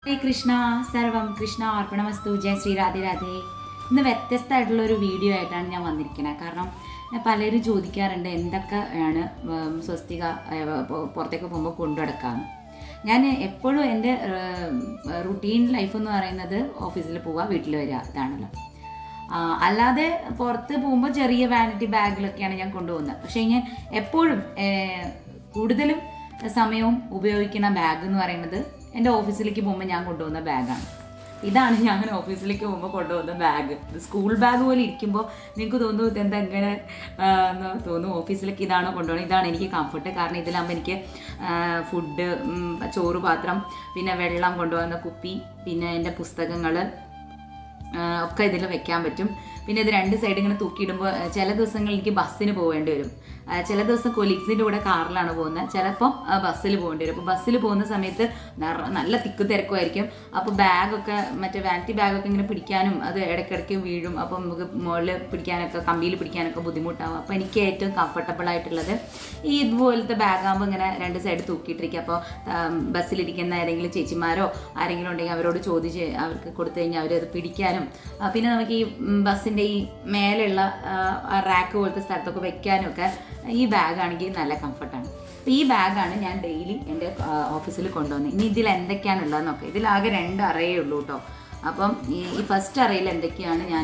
ഹരേ കൃഷ്ണ സർവം കൃഷ്ണ അർപ്പണമസ്തു ജയ ശ്രീ രാധേ രാധേ ഇന്ന് വ്യത്യസ്തമായിട്ടുള്ള ഒരു വീഡിയോ ആയിട്ടാണ് ഞാൻ വന്നിരിക്കുന്നത് കാരണം ഞാൻ പലരും ചോദിക്കാറുണ്ട് എന്തൊക്കെയാണ് ഉം, സ്വസ്തിക ഏഹ്, പൊ- പുറത്തേക്ക് പോകുമ്പോൾ കൊണ്ടു നടക്കാമെന്ന് ഞാൻ എപ്പോഴും എൻ്റെ റുട്ടീൻ ലൈഫ് എന്ന് പറയുന്നത് ഓഫീസിൽ പോവുക വീട്ടിൽ വരിക ഇതാണല്ലോ ആ, അല്ലാതെ പുറത്ത് പോകുമ്പോൾ ചെറിയ വാനിറ്റി ബാഗിലൊക്കെയാണ് ഞാൻ കൊണ്ടുപോകുന്നത് പക്ഷേ ഞാൻ എപ്പോഴും ഏഹ്, കൂടുതലും സമയവും ഉപയോഗിക്കുന്ന ബാഗ് എന്ന് പറയുന്നത് എൻ്റെ ഓഫീസിലേക്ക് പോകുമ്പോൾ ഞാൻ കൊണ്ടുപോകുന്ന ബാഗാണ് ഇതാണ് ഞാൻ ഓഫീസിലേക്ക് പോകുമ്പോൾ കൊണ്ടുപോകുന്ന ബാഗ് ഇത് സ്കൂൾ ബാഗ് പോലെ ഇരിക്കുമ്പോൾ നിങ്ങൾക്ക് തോന്നുന്നു ഇതെന്താ ഇങ്ങനെ ആ, എന്ന് തോന്നും ഓഫീസിലേക്ക് ഇതാണോ കൊണ്ടുപോകണം ഇതാണ് എനിക്ക് കംഫർട്ട് കാരണം ഇതിലാകുമ്പോൾ എനിക്ക് ഫുഡ് ചോറ് പാത്രം പിന്നെ വെള്ളം കൊണ്ടുപോകുന്ന കുപ്പി പിന്നെ എൻ്റെ പുസ്തകങ്ങൾ ആഹ് ഒക്കെ ഇതിൽ വെക്കാൻ പറ്റും പിന്നെ ഇത് രണ്ട് സൈഡ് ഇങ്ങനെ തൂക്കിയിടുമ്പോൾ ആഹ് ചില ദിവസങ്ങളിൽ എനിക്ക് ബസ്സിന് പോകേണ്ടി വരും ആഹ് ചില ദിവസം കൊലീഗ്സിൻ്റെ കൂടെ കാറിലാണ് പോകുന്നത് ചിലപ്പം ബസ്സിൽ പോകേണ്ടി വരും അപ്പോൾ ബസ്സിൽ പോകുന്ന സമയത്ത് നിറ- നല്ല തിക്ക് തിരക്കുമായിരിക്കും അപ്പോൾ ബാഗൊക്കെ മറ്റേ വാനിറ്റി ബാഗൊക്കെ ഇങ്ങനെ പിടിക്കാനും അത് ഇടയ്ക്കിടയ്ക്ക് വീഴും അപ്പം നമുക്ക് മുകളിൽ പിടിക്കാനൊക്കെ കമ്പിയിൽ പിടിക്കാനൊക്കെ ബുദ്ധിമുട്ടാവും അപ്പോൾ എനിക്ക് ഏറ്റവും കംഫർട്ടബിൾ ആയിട്ടുള്ളത് ഈ ഇതുപോലത്തെ ബാഗാകുമ്പോൾ ഇങ്ങനെ രണ്ട് സൈഡ് തൂക്കിയിട്ടിരിക്കുക അപ്പോൾ ബസ്സിലിരിക്കുന്ന ഏതെങ്കിലും ചേച്ചിമാരോ ആരെങ്കിലും ഉണ്ടെങ്കിൽ അവരോട് ചോദിച്ച് അവർക്ക് കൊടുത്തു കഴിഞ്ഞാൽ അവരത് പിടിക്കാനും ആ, പിന്നെ നമുക്ക് ഈ ബസ്സിൻ്റെ ഈ മേലെയുള്ള റാക്ക് പോലത്തെ സ്ഥലത്തൊക്കെ വെക്കാനും ഒക്കെ ഈ ബാഗാണെങ്കിൽ നല്ല കംഫർട്ടാണ് അപ്പോൾ ഈ ബാഗാണ് ഞാൻ ഡെയിലി എൻ്റെ ഓഫീസിൽ കൊണ്ടുവന്നത് ഇനി ഇതിൽ എന്തൊക്കെയാണുള്ളതെന്നൊക്കെ ഇതിലാകെ രണ്ട് അറയേ ഉള്ളൂ കേട്ടോ അപ്പം ഈ ഈ ഫസ്റ്റ് അറയിൽ എന്തൊക്കെയാണ് ഞാൻ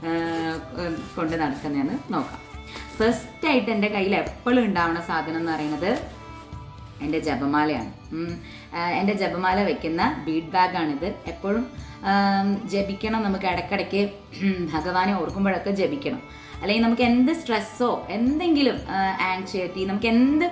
കൊണ്ട് നടക്കുന്നതെന്ന് നോക്കാം ഫസ്റ്റ് ആയിട്ട് എൻ്റെ കയ്യിൽ എപ്പോഴും ഉണ്ടാവുന്ന സാധനം എന്ന് പറയുന്നത് എൻ്റെ ജപമാലയാണ് ഉം. ആ, എൻ്റെ ജപമാല വെക്കുന്ന ബീഡ് ബാഗാണിത് എപ്പോഴും ആം, ജപിക്കണം നമുക്ക് ഇടയ്ക്കിടയ്ക്ക് ഭഗവാനെ ഓർക്കുമ്പോഴൊക്കെ ജപിക്കണം അല്ലെങ്കിൽ നമുക്ക് എന്ത് സ്ട്രെസ്സോ എന്തെങ്കിലും ആങ്ഷൈറ്റി നമുക്ക് എന്ത്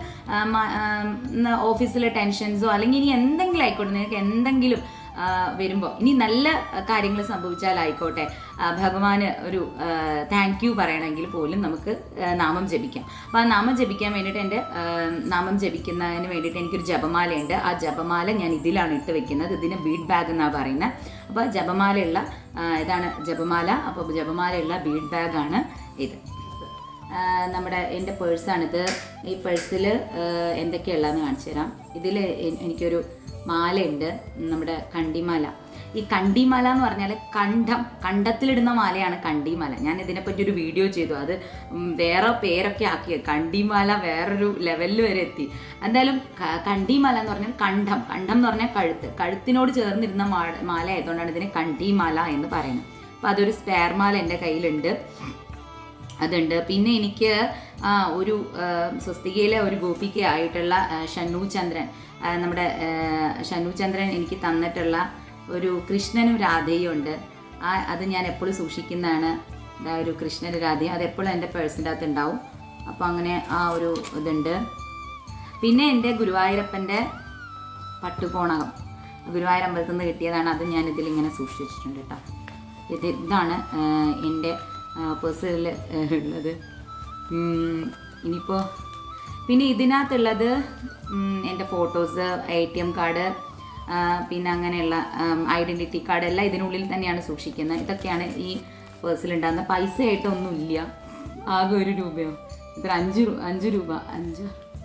ഓഫീസിലെ ടെൻഷൻസോ അല്ലെങ്കിൽ ഇനി എന്തെങ്കിലും ആയിക്കോട്ടെ നിങ്ങൾക്ക് എന്തെങ്കിലും വരുമ്പോൾ ഇനി നല്ല കാര്യങ്ങൾ സംഭവിച്ചാലായിക്കോട്ടെ ആ, ഭഗവാന് ഒരു താങ്ക് യു പറയണമെങ്കിൽ പോലും നമുക്ക് ആ, നാമം ജപിക്കാം അപ്പോൾ ആ നാമം ജപിക്കാൻ വേണ്ടിയിട്ട് എൻ്റെ ആ, നാമം ജപിക്കുന്നതിന് വേണ്ടിയിട്ട് എനിക്കൊരു ജപമാലയുണ്ട് ആ ജപമാല ഞാൻ ഇതിലാണ് ഇട്ട് വെക്കുന്നത് ഇതിന് ബീഡ് ബാഗ് എന്നാണ് പറയുന്നത് അപ്പോൾ ജപമാലയുള്ള ആ, ഇതാണ് ജപമാല അപ്പോൾ ജപമാലയുള്ള ബീഡ് ബാഗാണ് ഇത് ആ, നമ്മുടെ എൻ്റെ പേഴ്സാണിത് ഈ പേഴ്സിൽ എന്തൊക്കെയുള്ളതെന്ന് കാണിച്ചു തരാം ഇതിൽ എനിക്കൊരു മാലയുണ്ട് നമ്മുടെ കണ്ടിമാല ഈ കണ്ടിമാല എന്ന് പറഞ്ഞാൽ കണ്ഠം കണ്ടത്തിലിടുന്ന മാലയാണ് കണ്ടിമാല ഞാൻ ഇതിനെപ്പറ്റി ഒരു വീഡിയോ ചെയ്തു അത് ഉം, വേറെ പേരൊക്കെ ആക്കി കണ്ടിമാല വേറൊരു ലെവലിൽ വരെ എത്തി എന്തായാലും ക- കണ്ടിമാല എന്ന് പറഞ്ഞാൽ കണ്ഠം കണ്ഠം എന്ന് പറഞ്ഞാൽ കഴുത്ത് കഴുത്തിനോട് ചേർന്നിരുന്ന മാ- മാല ആയതുകൊണ്ടാണ് ഇതിനെ കണ്ടിമാല എന്ന് പറയുന്നത് അപ്പോൾ അതൊരു സ്പെയർ മാല എൻ്റെ കയ്യിലുണ്ട് അതുണ്ട് പിന്നെ എനിക്ക് ആ, ഒരു ആ, സ്വസ്തികയിലെ ഒരു ഗോപിക ആയിട്ടുള്ള ആ, ഷണ്ണു ചന്ദ്രൻ ആ, നമ്മുടെ ആ, ഷണ്ണു ചന്ദ്രൻ എനിക്ക് തന്നിട്ടുള്ള ഒരു കൃഷ്ണനും രാധയും ഉണ്ട് ആ അത് ഞാൻ എപ്പോഴും സൂക്ഷിക്കുന്നതാണ് ഇതാ ഒരു കൃഷ്ണനും രാധയും അത് എപ്പോഴും എൻ്റെ പേഴ്സിൻ്റെ അകത്ത് ഉണ്ടാവും അപ്പോൾ അങ്ങനെ ആ ഒരു ഇതുണ്ട് പിന്നെ എൻ്റെ ഗുരുവായൂരപ്പൻ്റെ പട്ടുകോണകം ഗുരുവായൂർ അമ്പലത്തിൽ നിന്ന് കിട്ടിയതാണ് അത് ഞാൻ ഇതിലിങ്ങനെ സൂക്ഷിച്ച് വെച്ചിട്ടുണ്ട് കേട്ടോ ഇത് ഇതാണ് ആ, എൻ്റെ പേഴ്സിൽ ഉള്ളത് ഉം, ഇനിയിപ്പോൾ പിന്നെ ഇതിനകത്തുള്ളത് ഉം, എൻ്റെ photos A T M card പിന്നെ അങ്ങനെയുള്ള ഐഡൻറ്റിറ്റി കാർഡ് എല്ലാം ഇതിനുള്ളിൽ തന്നെയാണ് സൂക്ഷിക്കുന്നത് ഇതൊക്കെയാണ് ഈ പേഴ്സിലുണ്ടാകുന്ന പൈസ ആയിട്ടൊന്നുമില്ല ആകെ ഒരു രൂപയോ ഇത്ര അഞ്ച് രൂ- അഞ്ച് രൂപ അഞ്ച്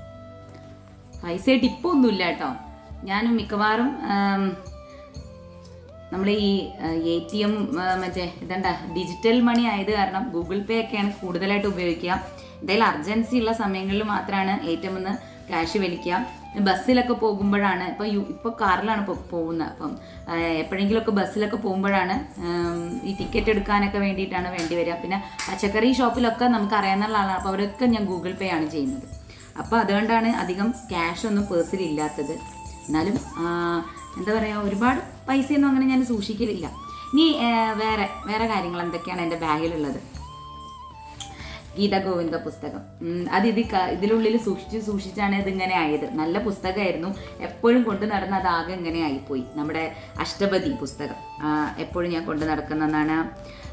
പൈസ ആയിട്ട് ഇപ്പോൾ ഒന്നുമില്ല കേട്ടോ ഞാൻ മിക്കവാറും നമ്മൾ ഈ എ ടി എം മറ്റേ ഇതണ്ട ഡിജിറ്റൽ മണി ആയത് കാരണം ഗൂഗിൾ പേ ഒക്കെയാണ് കൂടുതലായിട്ട് ഉപയോഗിക്കുക എന്തായാലും അർജൻസി ഉള്ള സമയങ്ങളിൽ മാത്രമാണ് എ ടി എമ്മിൽ നിന്ന് ക്യാഷ് വലിക്കുക ബസ്സിലൊക്കെ പോകുമ്പോഴാണ് ഇപ്പോൾ യു ഇപ്പോൾ കാറിലാണ് ഇപ്പോൾ പോകുന്നത് അപ്പം ആ, എപ്പോഴെങ്കിലുമൊക്കെ ബസ്സിലൊക്കെ പോകുമ്പോഴാണ് ഉം, ഈ ടിക്കറ്റ് എടുക്കാനൊക്കെ വേണ്ടിയിട്ടാണ് വേണ്ടി വരിക പിന്നെ പച്ചക്കറി ഷോപ്പിലൊക്കെ നമുക്ക് അറിയാവുന്ന ആളാണ് അപ്പോൾ അവരൊക്കെ ഞാൻ ഗൂഗിൾ പേ ആണ് ചെയ്യുന്നത് അപ്പോൾ അതുകൊണ്ടാണ് അധികം ക്യാഷ് ഒന്നും പേഴ്സിൽ ഇല്ലാത്തത് എന്നാലും ആ, എന്താ പറയുക ഒരുപാട് പൈസയൊന്നും അങ്ങനെ ഞാൻ സൂക്ഷിക്കലില്ല ഇനി ആ, വേറെ വേറെ കാര്യങ്ങൾ എന്തൊക്കെയാണ് എൻ്റെ ബാഗിലുള്ളത് ഗീതഗോവിന്ദ പുസ്തകം ഉം, അത് ഇത് ക- ഇതിനുള്ളിൽ സൂക്ഷിച്ച് സൂക്ഷിച്ചാണ് ഇതിങ്ങനെ ആയത് നല്ല പുസ്തകമായിരുന്നു എപ്പോഴും കൊണ്ടു നടന്ന അത് ആകെ ഇങ്ങനെ ആയിപ്പോയി നമ്മുടെ അഷ്ടപതി പുസ്തകം ആ, എപ്പോഴും ഞാൻ കൊണ്ടു നടക്കുന്നതാണ്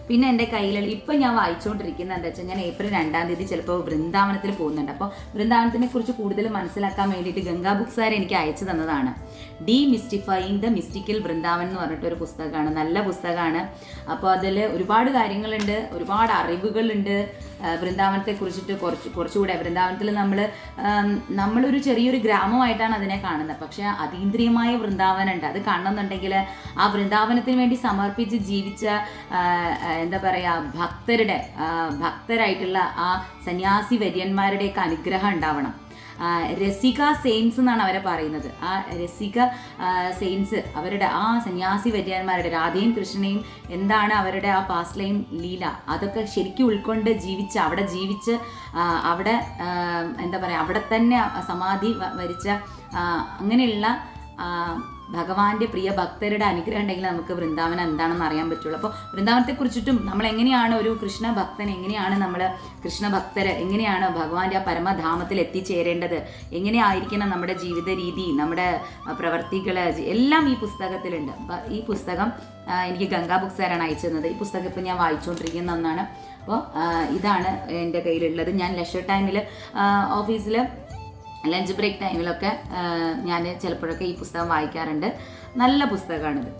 പിന്നെ എൻ്റെ കയ്യിലുള്ള ഇപ്പം ഞാൻ വായിച്ചുകൊണ്ടിരിക്കുന്നത് എന്താ വെച്ചാൽ ഞാൻ ഏപ്രിൽ രണ്ടാം തീയതി ചിലപ്പോൾ വൃന്ദാവനത്തിൽ പോകുന്നുണ്ട് അപ്പോൾ വൃന്ദാവനത്തിനെ കുറിച്ച് കൂടുതൽ മനസ്സിലാക്കാൻ വേണ്ടിയിട്ട് ഗംഗാ ബുക്സാർ എനിക്ക് അയച്ചു തന്നതാണ് demystifying the mystical Vrindavan എന്ന് പറഞ്ഞിട്ടൊരു പുസ്തകമാണ് നല്ല പുസ്തകമാണ് അപ്പോൾ അതിൽ ഒരുപാട് കാര്യങ്ങളുണ്ട് ഒരുപാട് അറിവുകളുണ്ട് ആ, വൃന്ദാവനത്തെ കുറിച്ചിട്ട് കുറച്ച് കുറച്ചുകൂടെ വൃന്ദാവനത്തിൽ നമ്മൾ നമ്മളൊരു ചെറിയൊരു ഗ്രാമമായിട്ടാണ് അതിനെ കാണുന്നത് പക്ഷേ അതീന്ദ്രിയമായ വൃന്ദാവനുണ്ട് അത് കാണണമെന്നുണ്ടെങ്കിൽ ആ വൃന്ദാവനത്തിന് വേണ്ടി സമർപ്പിച്ച് ജീവിച്ച ആ, ആ, എന്താ പറയുക ഭക്തരുടെ ആ, ഭക്തരായിട്ടുള്ള ആ സന്യാസി വര്യന്മാരുടെയൊക്കെ അനുഗ്രഹം ഉണ്ടാവണം ആ, രസിക സെയിൻസ് എന്നാണ് അവരെ പറയുന്നത് ആ രസിക ആ, സെയിൻസ് അവരുടെ ആ സന്യാസി വര്യന്മാരുടെ രാധയും കൃഷ്ണനെയും എന്താണ് അവരുടെ ആ പാസ്റ്റ് ലൈൻ ലീല അതൊക്കെ ശരിക്കും ഉൾക്കൊണ്ട് ജീവിച്ച് അവിടെ ജീവിച്ച് ആ, അവിടെ ആ, എന്താ പറയുക അവിടെ തന്നെ സമാധി വ- വരിച്ച ആ, അങ്ങനെയുള്ള ആ, ഭഗവാന്റെ പ്രിയ ഭക്തരുടെ അനുഗ്രഹം ഉണ്ടെങ്കിൽ നമുക്ക് വൃന്ദാവനം എന്താണെന്ന് അറിയാൻ പറ്റുള്ളൂ അപ്പോൾ വൃന്ദാവനത്തെ കുറിച്ചിട്ടും നമ്മൾ എങ്ങനെയാണ് ഒരു കൃഷ്ണ ഭക്തൻ എങ്ങനെയാണ് നമ്മൾ കൃഷ്ണ ഭക്തര് എങ്ങനെയാണ് ഭഗവാന്റെ ആ പരമധാമത്തിൽ എത്തിച്ചേരേണ്ടത് എങ്ങനെയായിരിക്കണം നമ്മുടെ ജീവിത രീതി നമ്മുടെ പ്രവർത്തികൾ എല്ലാം ഈ പുസ്തകത്തിലുണ്ട് അപ്പോൾ ഈ പുസ്തകം ആ, എനിക്ക് ഗംഗാ ബുക്സാരാണ് അയച്ചു തന്നത് ഈ പുസ്തകം ഇപ്പോൾ ഞാൻ വായിച്ചുകൊണ്ടിരിക്കുന്ന ഒന്നാണ് അപ്പോൾ ഇതാണ് എൻ്റെ കയ്യിലുള്ളത് ഞാൻ ലെഷർ ടൈമിൽ ഓഫീസിൽ ലഞ്ച് ബ്രേക്ക് ടൈമിലൊക്കെ ഞാൻ ചിലപ്പോഴൊക്കെ ഈ പുസ്തകം വായിക്കാറുണ്ട് നല്ല പുസ്തകമാണിത്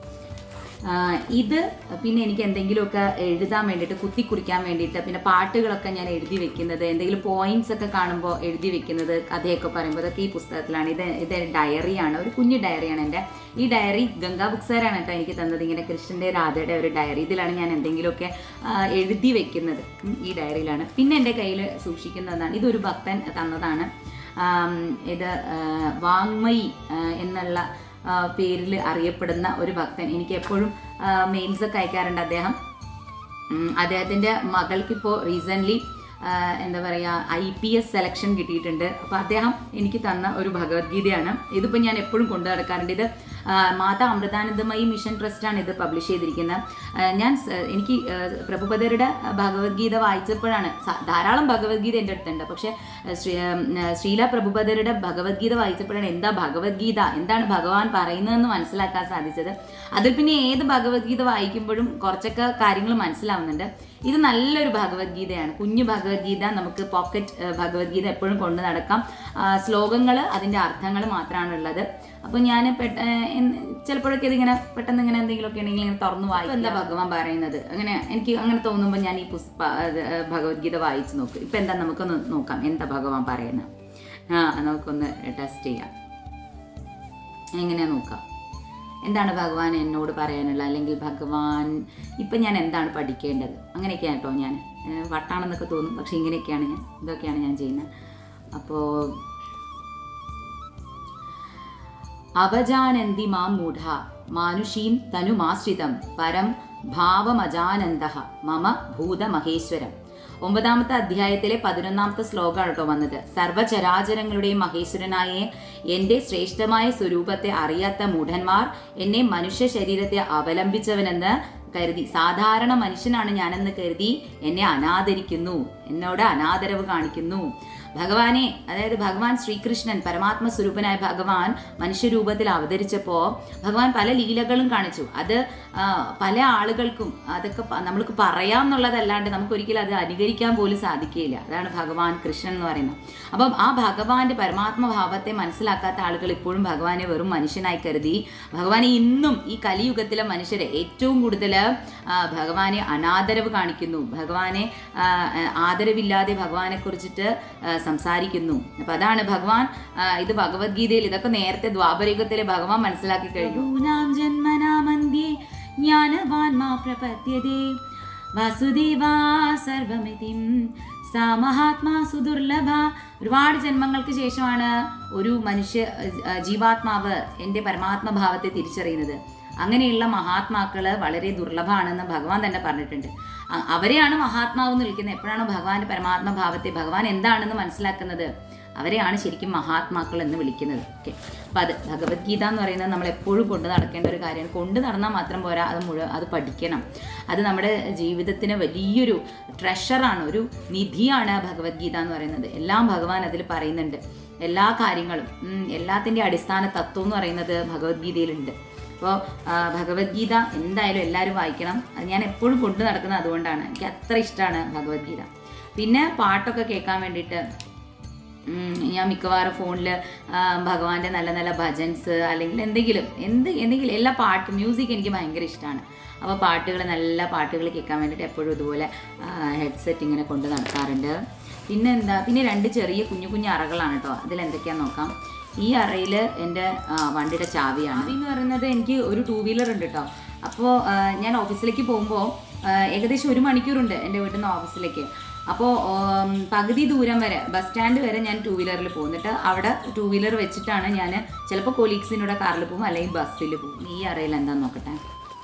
ആ, ഇത് പിന്നെ എനിക്ക് എന്തെങ്കിലുമൊക്കെ എഴുതാൻ വേണ്ടിയിട്ട് കുത്തി കുറിക്കാൻ വേണ്ടിയിട്ട് പിന്നെ പാട്ടുകളൊക്കെ ഞാൻ എഴുതി വെക്കുന്നത് എന്തെങ്കിലും പോയിന്റ്സ് ഒക്കെ കാണുമ്പോൾ എഴുതി വെക്കുന്നത് കഥയൊക്കെ പറയുമ്പോൾ അതൊക്കെ ഈ പുസ്തകത്തിലാണ് ഇത് ഇത് ഡയറിയാണ് ഒരു കുഞ്ഞു ഡയറിയാണ് എൻ്റെ ഈ ഡയറി ഗംഗാ ബുക്സാരാണ് കേട്ടോ എനിക്ക് തന്നത് ഇങ്ങനെ കൃഷ്ണൻ്റെ രാധയുടെ ഒരു ഡയറി ഇതിലാണ് ഞാൻ എന്തെങ്കിലുമൊക്കെ ആ, എഴുതി വെക്കുന്നത് ഉം, ഈ ഡയറിയിലാണ് പിന്നെ എൻ്റെ കയ്യിൽ സൂക്ഷിക്കുന്നതാണ് ഇതൊരു ഭക്തൻ തന്നതാണ് ആം, ഇത് ആ, വാങ്മയി ആ, എന്നുള്ള ആ, പേരിൽ അറിയപ്പെടുന്ന ഒരു ഭക്തൻ എനിക്ക് എപ്പോഴും മെയിൽസ് ഒക്കെ അയക്കാറുണ്ട് അദ്ദേഹം ഉം, അദ്ദേഹത്തിൻ്റെ മകൾക്കിപ്പോൾ റീസെൻ്റ്ലി എന്താ പറയുക ഐ പി എസ് സെലക്ഷൻ കിട്ടിയിട്ടുണ്ട് അപ്പോൾ അദ്ദേഹം എനിക്ക് തന്ന ഒരു ഭഗവത്ഗീതയാണ് ഇതിപ്പോൾ ഞാൻ എപ്പോഴും കൊണ്ടു നടക്കാറുണ്ട് ഇത് ആ, മാതാ അമൃതാനന്ദമയി മിഷൻ ട്രസ്റ്റാണ് ഇത് പബ്ലിഷ് ചെയ്തിരിക്കുന്നത് ആ, ഞാൻ സ- എനിക്ക് ആ, പ്രഭുപദരുടെ ഭഗവത്ഗീത വായിച്ചപ്പോഴാണ് സ- ധാരാളം ഭഗവത്ഗീത എൻ്റെ അടുത്തുണ്ട് പക്ഷേ ആ, ശ്രീ ആ, ശ്രീല പ്രഭുപദരുടെ ഭഗവത്ഗീത വായിച്ചപ്പോഴാണ് എന്താ ഭഗവത്ഗീത എന്താണ് ഭഗവാൻ പറയുന്നതെന്ന് മനസ്സിലാക്കാൻ സാധിച്ചത് അതിൽ പിന്നെ ഏത് ഭഗവത്ഗീത വായിക്കുമ്പോഴും കുറച്ചൊക്കെ കാര്യങ്ങൾ മനസ്സിലാവുന്നുണ്ട് ഇത് നല്ലൊരു ഭഗവത്ഗീതയാണ് കുഞ്ഞു ഭഗവത്ഗീത നമുക്ക് പോക്കറ്റ് ഭഗവത്ഗീത എപ്പോഴും കൊണ്ടു നടക്കാം ശ്ലോകങ്ങൾ അതിൻ്റെ അർത്ഥങ്ങൾ മാത്രമാണ് ഉള്ളത് അപ്പോൾ ഞാൻ പെട്ട എൻ- ചിലപ്പോഴൊക്കെ ഇതിങ്ങനെ പെട്ടെന്ന് ഇങ്ങനെ എന്തെങ്കിലുമൊക്കെ ഉണ്ടെങ്കിൽ ഇങ്ങനെ തുറന്നു വായിക്കും എന്താ ഭഗവാൻ പറയുന്നത് അങ്ങനെ എനിക്ക് അങ്ങനെ തോന്നുമ്പോൾ ഞാൻ ഈ പുസ്ത അത്, ഏഹ്, ഭഗവത്ഗീത വായിച്ച് നോക്കും ഇപ്പം എന്താ നമുക്കൊന്ന് നോക്കാം എന്താ ഭഗവാൻ പറയുന്നത് ആ നമുക്കൊന്ന് ടെസ്റ്റ് ചെയ്യാം എങ്ങനെയാ നോക്കാം എന്താണ് ഭഗവാൻ എന്നോട് പറയാനുള്ള അല്ലെങ്കിൽ ഭഗവാൻ ഇപ്പം ഞാൻ എന്താണ് പഠിക്കേണ്ടത് അങ്ങനെയൊക്കെയാണ് കേട്ടോ ഞാൻ ഏഹ് വട്ടാണെന്നൊക്കെ തോന്നും പക്ഷെ ഇങ്ങനെയൊക്കെയാണ് ഞാൻ ഇതൊക്കെയാണ് ഞാൻ ചെയ്യുന്നത് അപ്പോൾ അവജാനന്തി മാം മൂഢ മാനുഷീം തനുമാശ്രിതം പരം ഭാവമജാനന്ദ മമ ഭൂതമഹേശ്വരം ഒമ്പതാമത്തെ അധ്യായത്തിലെ പതിനൊന്നാമത്തെ ശ്ലോകമാണ് കേട്ടോ വന്നത് സർവചരാചരങ്ങളുടെയും മഹേശ്വരനായ എൻ്റെ ശ്രേഷ്ഠമായ സ്വരൂപത്തെ അറിയാത്ത മൂഢന്മാർ എന്നെ മനുഷ്യ ശരീരത്തെ അവലംബിച്ചവനെന്ന് കരുതി സാധാരണ മനുഷ്യനാണ് ഞാനെന്ന് കരുതി എന്നെ അനാദരിക്കുന്നു എന്നോട് അനാദരവ് കാണിക്കുന്നു ഭഗവാനെ അതായത് ഭഗവാൻ ശ്രീകൃഷ്ണൻ പരമാത്മ സ്വരൂപനായ ഭഗവാൻ മനുഷ്യരൂപത്തിൽ അവതരിച്ചപ്പോൾ ഭഗവാൻ പല ലീലകളും കാണിച്ചു അത് ആ, പല ആളുകൾക്കും അതൊക്കെ പ- നമ്മൾക്ക് പറയാം എന്നുള്ളതല്ലാണ്ട് നമുക്ക് ഒരിക്കലും അത് അനുകരിക്കാൻ പോലും സാധിക്കുകയില്ല അതാണ് ഭഗവാൻ കൃഷ്ണൻ എന്ന് പറയുന്നത് അപ്പം ആ ഭഗവാന്റെ പരമാത്മഭാവത്തെ മനസ്സിലാക്കാത്ത ആളുകൾ ഇപ്പോഴും ഭഗവാനെ വെറും മനുഷ്യനായി കരുതി ഭഗവാനെ ഇന്നും ഈ കലിയുഗത്തിലെ മനുഷ്യരെ ഏറ്റവും കൂടുതൽ ഭഗവാനെ അനാദരവ് കാണിക്കുന്നു ഭഗവാനെ ആ, ആ, ആദരവില്ലാതെ ഭഗവാനെ കുറിച്ചിട്ട് ആ, സംസാരിക്കുന്നു അപ്പം അതാണ് ഭഗവാൻ ആ, ഇത് ഭഗവത്ഗീതയിൽ ഇതൊക്കെ നേരത്തെ ദ്വാപരയുഗത്തിലെ ഭഗവാൻ മനസ്സിലാക്കി കഴിഞ്ഞു ജന്മനാമന്യേ ജ്ഞാനവാൻ മാ പ്രപദ്യതേ വാസുദേവാ സർവമിതിം സാ മഹാത്മാ സുദുർലഭ ഒരുപാട് ജന്മങ്ങൾക്ക് ശേഷമാണ് ഒരു മനുഷ്യ ആ, ജീവാത്മാവ് എൻ്റെ പരമാത്മഭാവത്തെ തിരിച്ചറിയുന്നത് അങ്ങനെയുള്ള മഹാത്മാക്കള് വളരെ ദുർലഭമാണെന്ന് ഭഗവാൻ തന്നെ പറഞ്ഞിട്ടുണ്ട് അ- അവരെയാണ് മഹാത്മാവ് എന്ന് വിളിക്കുന്നത് എപ്പോഴാണ് ഭഗവാന്റെ പരമാത്മഭാവത്തെ ഭഗവാൻ എന്താണെന്ന് മനസ്സിലാക്കുന്നത് അവരെയാണ് ശരിക്കും മഹാത്മാക്കൾ എന്ന് വിളിക്കുന്നത് ഓക്കെ അപ്പം അത് ഭഗവത്ഗീത എന്ന് പറയുന്നത് നമ്മൾ എപ്പോഴും കൊണ്ട് നടക്കേണ്ട ഒരു കാര്യമാണ് കൊണ്ട് നടന്നാൽ മാത്രം പോരാ അത് മുഴുവൻ അത് പഠിക്കണം അത് നമ്മുടെ ജീവിതത്തിന് വലിയൊരു ട്രഷറാണ് ഒരു നിധിയാണ് ഭഗവത്ഗീത എന്ന് പറയുന്നത് എല്ലാം ഭഗവാൻ അതിൽ പറയുന്നുണ്ട് എല്ലാ കാര്യങ്ങളും ഉം, എല്ലാത്തിൻ്റെ അടിസ്ഥാന തത്വം എന്ന് പറയുന്നത് ഭഗവത്ഗീതയിലുണ്ട് അപ്പോൾ ഭഗവത്ഗീത എന്തായാലും എല്ലാവരും വായിക്കണം അത് ഞാൻ എപ്പോഴും കൊണ്ടു നടക്കുന്നത് അതുകൊണ്ടാണ് എനിക്ക് അത്ര ഇഷ്ടമാണ് ഭഗവത്ഗീത പിന്നെ പാട്ടൊക്കെ കേൾക്കാൻ വേണ്ടിയിട്ട് ഉം, ഞാൻ മിക്കവാറും ഫോണിൽ ഭഗവാന്റെ നല്ല നല്ല ഭജൻസ് അല്ലെങ്കിൽ എന്തെങ്കിലും എന്ത് എന്തെങ്കിലും എല്ലാ പാട്ട് മ്യൂസിക് എനിക്ക് ഭയങ്കര ഇഷ്ടമാണ് അപ്പോൾ പാട്ടുകൾ നല്ല പാട്ടുകൾ കേൾക്കാൻ വേണ്ടിയിട്ട് എപ്പോഴും ഇതുപോലെ ഹെഡ്സെറ്റ് ഇങ്ങനെ കൊണ്ട് നടക്കാറുണ്ട് പിന്നെ എന്താ പിന്നെ രണ്ട് ചെറിയ കുഞ്ഞു കുഞ്ഞു അറകളാണ് കേട്ടോ അതിൽ എന്തൊക്കെയാണെന്ന് നോക്കാം ഈ അറയിൽ എൻ്റെ ആ, വണ്ടിയുടെ ചാവിയാണ് എന്ന് പറയുന്നത് എനിക്ക് ഒരു ടൂ വീലർ ഉണ്ട് കേട്ടോ അപ്പോൾ ഞാൻ ഓഫീസിലേക്ക് പോകുമ്പോൾ ഏകദേശം ഒരു മണിക്കൂറുണ്ട് എൻ്റെ വീട്ടിൽ നിന്ന് ഓഫീസിലേക്ക് അപ്പോൾ പകുതി ദൂരം വരെ ബസ് സ്റ്റാൻഡ് വരെ ഞാൻ ടൂ വീലറിൽ പോകുന്നിട്ട് അവിടെ ടൂ വീലർ വെച്ചിട്ടാണ് ഞാൻ ചിലപ്പോൾ കൊലീഗ്സിനൂടെ കാറിൽ പോകും അല്ലെങ്കിൽ ബസ്സിൽ പോകും ഈ അറയിൽ എന്താന്ന് നോക്കട്ടെ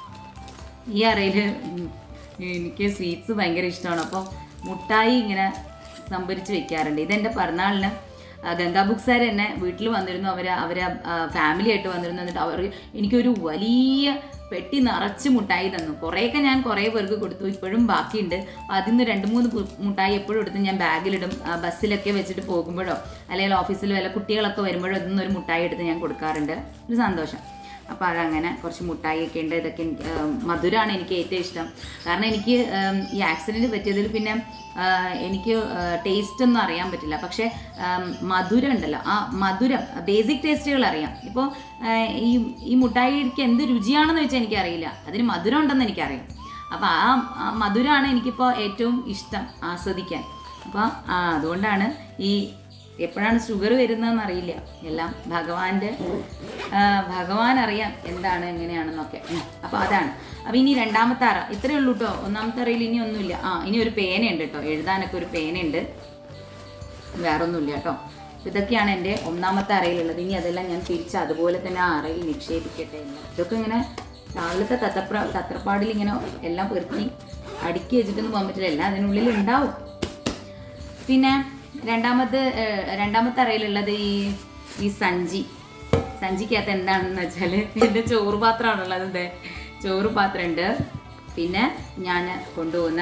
ഈ അറയിൽ എനിക്ക് സ്വീറ്റ്സ് ഭയങ്കര ഇഷ്ടമാണ് അപ്പോൾ മുട്ടായി ഇങ്ങനെ സംഭരിച്ച് വെക്കാറുണ്ട് ഇതെൻ്റെ പിറന്നാളിന് ആ, ഗംഗാ ബുക്സാർ എന്നെ വീട്ടിൽ വന്നിരുന്നു അവർ അവർ ഫാമിലി ആയിട്ട് വന്നിരുന്നു എന്നിട്ട് അവർ എനിക്കൊരു വലിയ പെട്ടി നിറച്ച് മുട്ടായി തന്നു കുറേയൊക്കെ ഞാൻ കുറേ പേർക്ക് കൊടുത്തു ഇപ്പോഴും ബാക്കിയുണ്ട് അപ്പോൾ അതിൽ നിന്ന് രണ്ട് മൂന്ന് പു- മുട്ടായി എപ്പോഴും എടുത്ത് ഞാൻ ബാഗിലിടും ആ, ബസ്സിലൊക്കെ വെച്ചിട്ട് പോകുമ്പോഴോ അല്ലെങ്കിൽ ഓഫീസിൽ വല്ല കുട്ടികളൊക്കെ വരുമ്പോഴോ ഇതിൽ നിന്ന് ഒരു മുട്ടായി എടുത്ത് ഞാൻ കൊടുക്കാറുണ്ട് ഒരു സന്തോഷം അപ്പോൾ അതങ്ങനെ കുറച്ച് മുട്ടായിയൊക്കെ ഉണ്ട് ഇതൊക്കെ എനിക്ക് ആ, മധുരമാണ് എനിക്ക് ഏറ്റവും ഇഷ്ടം കാരണം എനിക്ക് ഉം, ഈ ആക്സിഡൻറ്റ് പറ്റിയതിൽ പിന്നെ ആ, എനിക്ക് ടേസ്റ്റ് ഒന്നും അറിയാൻ പറ്റില്ല പക്ഷേ ഉം, മധുരം ഉണ്ടല്ലോ ആ മധുരം ബേസിക് ടേസ്റ്റുകൾ അറിയാം ഇപ്പോൾ ഈ ഈ മുട്ടായിക്ക് എന്ത് രുചിയാണെന്ന് വെച്ചാൽ എനിക്കറിയില്ല അതിന് മധുരം ഉണ്ടെന്ന് എനിക്കറിയാം അപ്പോൾ ആ ആ മധുരമാണ് എനിക്കിപ്പോൾ ഏറ്റവും ഇഷ്ടം ആസ്വദിക്കാൻ അപ്പോൾ അതുകൊണ്ടാണ് ഈ എപ്പോഴാണ് ഷുഗർ വരുന്നതെന്ന് അറിയില്ല എല്ലാം ഭഗവാന്റെ ആ, ഭഗവാൻ അറിയാം എന്താണ് എങ്ങനെയാണെന്നൊക്കെ ഉം. അപ്പോൾ അതാണ് അപ്പോൾ ഇനി രണ്ടാമത്തെ അറ ഇത്രയേ ഉള്ളൂ കേട്ടോ ഒന്നാമത്തെ അറയിൽ ഇനി ഒന്നുമില്ല ആ ഇനി ഒരു പേനയുണ്ട് കേട്ടോ എഴുതാനൊക്കെ ഒരു പേനയുണ്ട് വേറെ ഒന്നുമില്ല കേട്ടോ അപ്പോൾ ഇതൊക്കെയാണ് എൻ്റെ ഒന്നാമത്തെ അറയിലുള്ളത് ഇനി അതെല്ലാം ഞാൻ തിരിച്ച് അതുപോലെ തന്നെ ആ അറയിൽ നിക്ഷേപിക്കട്ടെ എന്ന് ഇതൊക്കെ ഇങ്ങനെ രാവിലത്തെ തത്തപ്ര തത്രപ്പാടിൽ ഇങ്ങനെ എല്ലാം പെറുക്കി അടുക്കി വെച്ചിട്ടൊന്നും പോകാൻ പറ്റില്ല എല്ലാം അതിനുള്ളിൽ ഉണ്ടാവും പിന്നെ രണ്ടാമത് ഏഹ്, രണ്ടാമത്തെ അറയിലുള്ളത് ഈ ഈ സഞ്ചി സഞ്ചിക്കകത്ത് എന്താണെന്ന് വെച്ചാൽ എൻ്റെ ചോറ് പാത്രമാണുള്ളത് ഇത് ചോറ് പാത്രമുണ്ട് പിന്നെ ഞാൻ കൊണ്ടുപോകുന്ന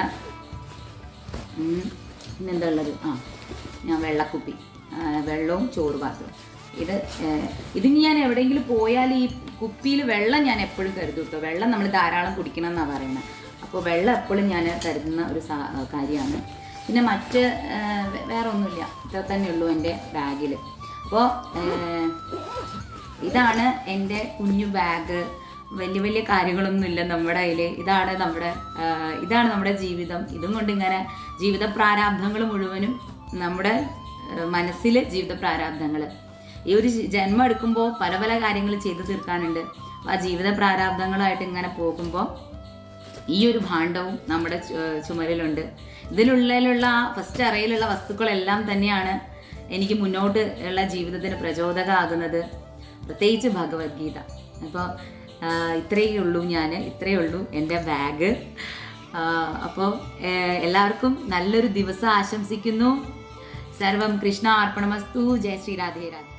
ഉം, പിന്നെന്താ ഉള്ളത് ആ ഞാൻ വെള്ളക്കുപ്പി ആ, വെള്ളവും ചോറ് പാത്രവും ഇത് ഏഹ്, ഇത് ഞാൻ എവിടെയെങ്കിലും പോയാൽ ഈ കുപ്പിയിൽ വെള്ളം ഞാൻ എപ്പോഴും കരുതും കേട്ടോ വെള്ളം നമ്മൾ ധാരാളം കുടിക്കണം എന്നാണ് പറയുന്നത് അപ്പോൾ വെള്ളം എപ്പോഴും ഞാൻ കരുതുന്ന ഒരു സാ- കാര്യമാണ് പിന്നെ മറ്റ് ഏഹ്, വേ- വേറെ ഒന്നുമില്ല ഇത്ര തന്നെ ഉള്ളൂ എൻ്റെ ബാഗിൽ അപ്പോൾ ഇതാണ് എൻ്റെ കുഞ്ഞു ബാഗ് വലിയ വലിയ കാര്യങ്ങളൊന്നുമില്ല നമ്മുടെ കയ്യിൽ ഇതാണ് നമ്മുടെ ആ, ഇതാണ് നമ്മുടെ ജീവിതം ഇതും കൊണ്ട് ഇങ്ങനെ ജീവിത പ്രാരാബ്ധങ്ങൾ മുഴുവനും നമ്മുടെ മനസ്സിൽ ജീവിത പ്രാരാബ്ധങ്ങൾ ഈ ഒരു ജി- ജന്മം എടുക്കുമ്പോൾ പല പല കാര്യങ്ങൾ ചെയ്തു തീർക്കാനുണ്ട് ആ ജീവിത പ്രാരാബ്ധങ്ങളായിട്ട് ഇങ്ങനെ പോകുമ്പോൾ ഈ ഒരു ഭാണ്ഡവും നമ്മുടെ ചു- ചുമരിലുണ്ട് ഇതിലുള്ളിലുള്ള ആ ഫസ്റ്റ് അറയിലുള്ള വസ്തുക്കളെല്ലാം തന്നെയാണ് എനിക്ക് മുന്നോട്ട് ഉള്ള ജീവിതത്തിന് പ്രചോദകമാകുന്നത് പ്രത്യേകിച്ച് ഭഗവത്ഗീത അപ്പോൾ ഇത്രയേ ഉള്ളൂ ഞാൻ ഇത്രയേ ഉള്ളൂ എൻ്റെ ബാഗ് അപ്പോൾ എല്ലാവർക്കും നല്ലൊരു ദിവസം ആശംസിക്കുന്നു സർവം കൃഷ്ണ അർപ്പണമസ്തു ജയ ശ്രീ രാധേ രാധേ